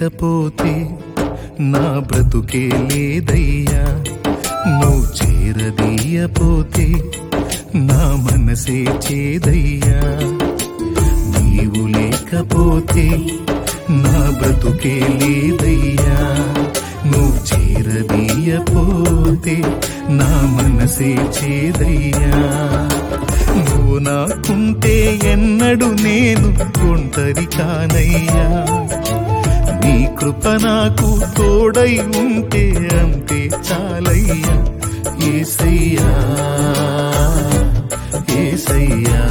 లేకపోతే నా బ్రతుకే లేదయ్యా నువ్వు చేరదీయపోతే నా మనసే చేదయ్యా నీవు లేకపోతే నా బ్రతుకే లేదయ్యా నువ్వు చేరదీయపోతే నా మనసే చేదయ్యా నువ్వు నాకుంటే ఎన్నడు నేను ఒంటరి కానయ్యా నీ కృప నాకు తోడై ఉంటే అంతే చాలయ్యా ఏసయ్యా ఏసయ్యా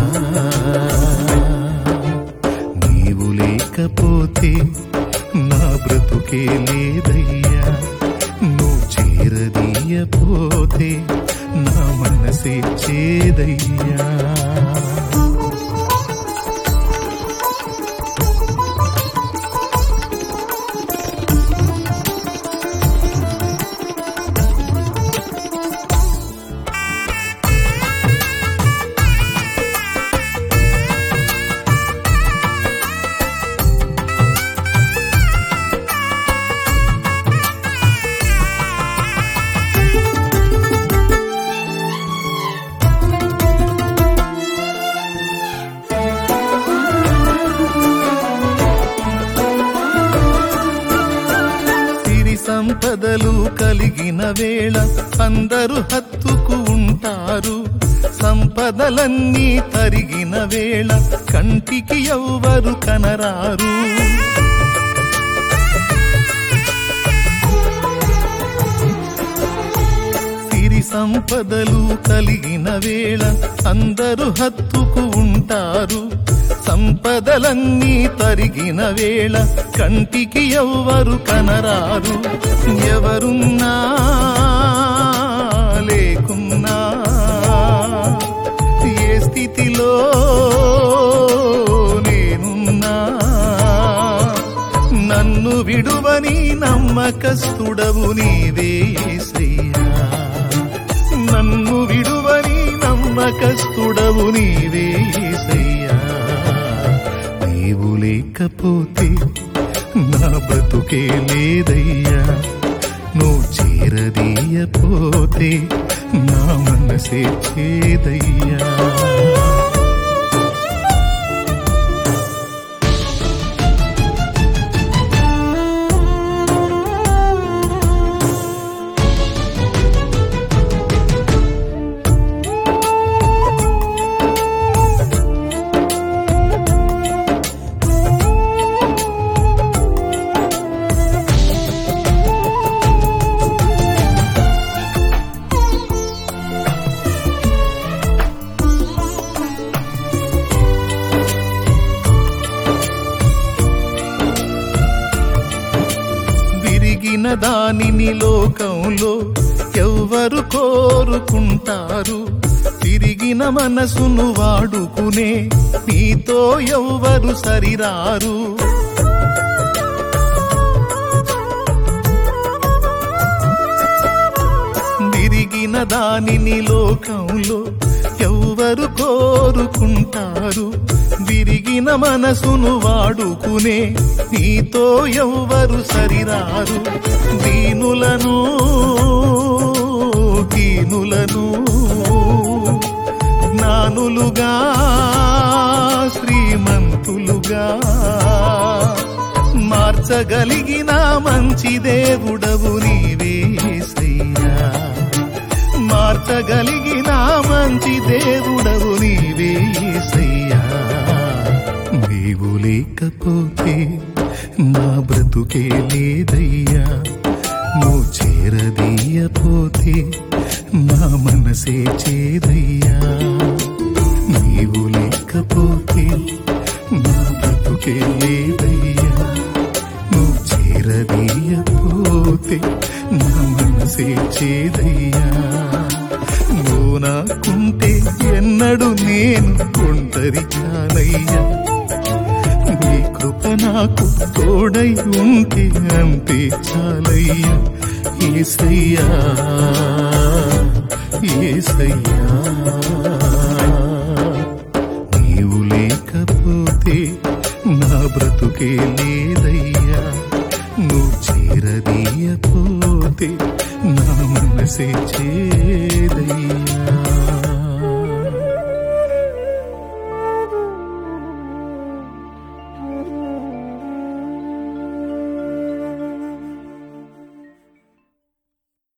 నీవు లేకపోతే నా బ్రతుకే లేదయ్యా నువ్వు చేరదీయపోతే నా మనసే చేదయ్యా సిరి సంపదలు కలిగిన వేళ అందరూ హత్తుకు ఉంటారు సంపదలన్నీ తరిగిన వేళ కంటికి ఎవ్వరు కనరారు సిరి సంపదలు కలిగిన వేళ అందరూ హత్తుకు ఉంటారు సంపదలన్నీ తరిగిన వేళ కంటికి ఎవ్వరు కనరారు ఎవరున్నా లేకున్నా ఏ స్థితిలో నేనున్నా నన్ను విడువని నమ్మకస్తుడవు నీవే యేసయ్యా నన్ను విడువని నమ్మకస్తుడవు నీవే యేసయ్యా నీవు లేకపోతే నా బ్రతుకే లేదయ్యా నువ్వు చేరదీయపోతే నా మనసే చేదయ్యా విరిగిన దానిని లోకంలో ఎవ్వరు కోరుకుంటారు తిరిగిన మనసును వాడుకునే నీతో ఎవ్వరు సరిరారు విరిగిన దానిని లోకంలో ఎవ్వరు కోరుకుంటారు విరిగిన మనసును వాడుకునే నీతో ఎవ్వరు సరిరారు దీనులను దీనులను జ్ఞానులుగా శ్రీమంతులుగా మార్చగలిగిన మంచి దేవుడవు నీవే యేసయ్యా మార్చగలిగిన మంచి దేవుడవు నీవే యేసయ్యా నీవు లేకపోతే నా బ్రతుకే లేదయ్యా నువ్వు చేరదీయపోతే నా మనసే చేదయ్యా నీవు లేకపోతే నా బ్రతుకే లేదయ్యా నువ్వు చేరదీయపోతే నా మనసే చేదయ్యా నువ్వు నాకుంటే ఎన్నడు నేను ఒంటరి కానయ్యా నీ కృప నాకు తోడై ఉంటే అంతే చాలయ్యా ఏసయ్యా ఏసయ్యా